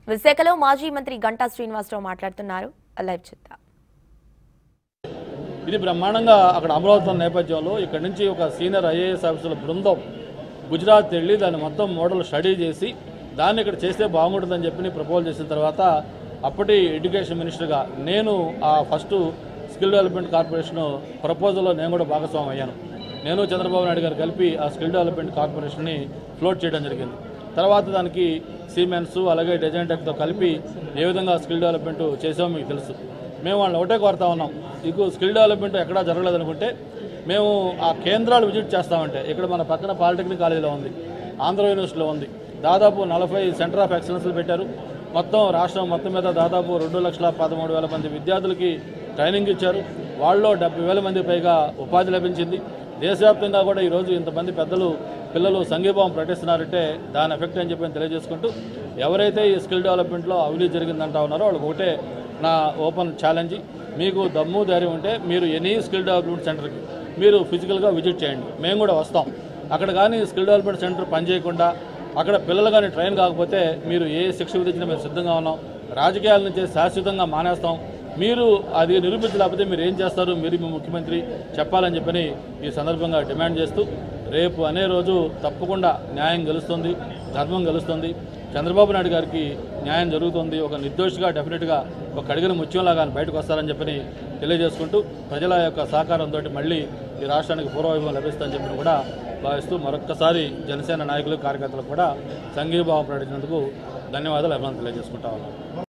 విశాఖలో మాజీ మంత్రి గంటా శ్రీనివాసరావు మాట్లాడుతున్నారు లైవ్ చూద్దాం ఇది బ్రహ్మాండంగా అక్కడ అమరావతి ఉన్న నేపథ్యంలో ఇక్కడి నుంచి ఒక సీనియర్ ఐఏఎస్ ఆఫీసర్ల బృందం గుజరాత్ వెళ్ళి దాన్ని మొత్తం మోడల్ స్టడీ చేసి దాన్ని ఇక్కడ చేస్తే బాగుంటుందని చెప్పి ప్రపోజల్ చేసిన తర్వాత అప్పటి ఎడ్యుకేషన్ మినిస్టర్గా నేను ఆ ఫస్ట్ స్కిల్ డెవలప్మెంట్ కార్పొరేషన్ ప్రపోజల్లో నేను కూడా భాగస్వామి అయ్యాను నేను చంద్రబాబు నాయుడు గారు కలిపి ఆ స్కిల్ డెవలప్మెంట్ కార్పొరేషన్ని ఫ్లోట్ చేయడం జరిగింది తర్వాత దానికి సిమెంట్స్ అలాగే డిజైన్ టెక్తో కలిపి ఏ విధంగా స్కిల్ డెవలప్మెంట్ చేసామో మీకు తెలుసు మేము వాళ్ళని ఒకటే కోరుతా ఉన్నాం మీకు స్కిల్ డెవలప్మెంట్ ఎక్కడా జరగలేదు అనుకుంటే మేము ఆ కేంద్రాలు విజిట్ చేస్తామంటే ఇక్కడ మన పక్కన పాలిటెక్నిక్ కాలేజీలో ఉంది ఆంధ్ర యూనివర్సిటీలో ఉంది దాదాపు నలభై సెంటర్ ఆఫ్ ఎక్సలెన్స్లు పెట్టారు మొత్తం రాష్ట్రం మొత్తం మీద దాదాపు రెండు లక్షల పదమూడు వేల మంది విద్యార్థులకి ట్రైనింగ్ ఇచ్చారు వాళ్ళలో డెబ్బై వేల మంది పైగా ఉపాధి లభించింది దేశవ్యాప్తంగా కూడా ఈరోజు ఇంతమంది పెద్దలు పిల్లలు సంఘీభావం ప్రకటిస్తున్నారంటే దాని ఎఫెక్ట్ అని చెప్పి నేను తెలియజేసుకుంటూ ఎవరైతే ఈ స్కిల్ డెవలప్మెంట్లో అవినీతి జరిగిందంటా ఉన్నారో వాళ్ళకి ఒకటే నా ఓపెన్ ఛాలెంజ్ మీకు దమ్ము ధైర్యం ఉంటే మీరు ఎనీ స్కిల్ డెవలప్మెంట్ సెంటర్కి మీరు ఫిజికల్గా విజిట్ చేయండి మేము కూడా వస్తాం అక్కడ కానీ స్కిల్ డెవలప్మెంట్ సెంటర్ పనిచేయకుండా అక్కడ పిల్లలు కానీ ట్రైన్ కాకపోతే మీరు ఏ శిక్ష విధించినా మేము సిద్ధంగా ఉన్నాం రాజకీయాల నుంచి శాశ్వతంగా మానేస్తాం మీరు అది నిరూపించలేకపోతే మీరు ఏం చేస్తారు మీరు మీ ముఖ్యమంత్రి చెప్పాలని చెప్పని ఈ సందర్భంగా డిమాండ్ చేస్తూ రేపు అనే రోజు తప్పకుండా న్యాయం గెలుస్తుంది ధర్మం గెలుస్తుంది చంద్రబాబు నాయుడు గారికి న్యాయం జరుగుతుంది ఒక నిర్దోషిగా డెఫినెట్గా ఒక కడిగిన ముత్యంలాగా ఆయన బయటకు వస్తారని చెప్పని తెలియజేసుకుంటూ ప్రజల యొక్క సహకారంతో మళ్ళీ ఈ రాష్ట్రానికి పూర్వవైభవం లభిస్తుందని చెప్పి కూడా భావిస్తూ మరొక్కసారి జనసేన నాయకులు కార్యకర్తలకు కూడా సంఘీభావం ప్రకటించినందుకు ధన్యవాదాలు అభినందనలు తెలియజేసుకుంటా ఉన్నాం